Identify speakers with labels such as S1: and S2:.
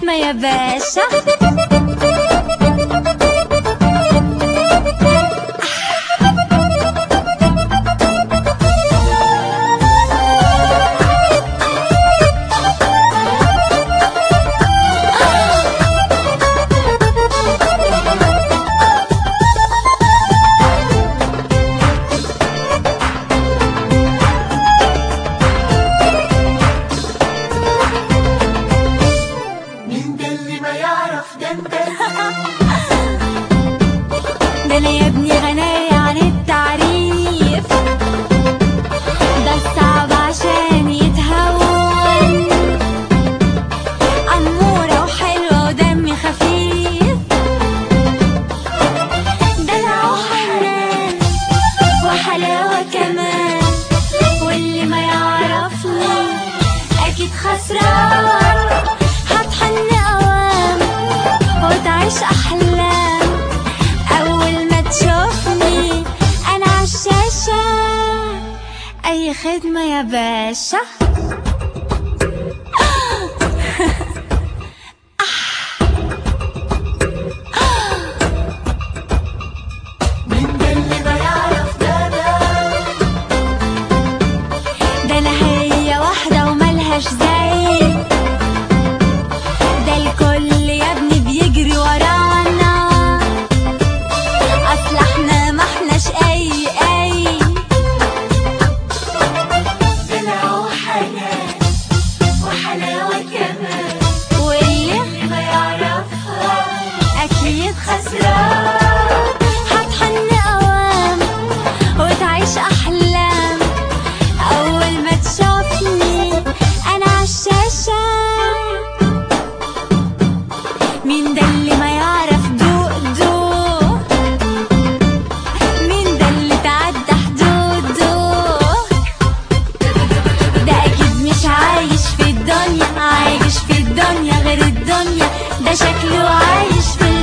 S1: خدمة يا باشا
S2: مين ده اللي ما يعرف ده انت
S1: ده انا يا ابني غنية عن التعريف ده الصعب عشان يتهون أمورة وحلوة ودمي خفيف دلع وحنان وحلاوة كمان واللي ما يعرفني أكيد خسران هتحن أوام وتعيش أحلام أول ما تشوفني أنا عالشاشة أي خدمة يا باشا
S2: مين ده اللي ما يعرف ده ده
S1: ده أنا هي واحدة وملهاش زي ده الكل يا ابني بيجري ورانا أصل احنا ما احناش أي أي
S2: دلع وحنان وحلاوة كمان
S1: واللي
S2: اللي ما يعرفها
S1: أكيد خسران هتحن أوام وتعيش أحلام أول ما تشوفني أنا عالشاشة مين ده اللي ما يعرف دوق دوق مين ده اللي تعدى حدوده ده أكيد مش عايش في الدنيا عايش في الدنيا غير الدنيا ده شكله عايش في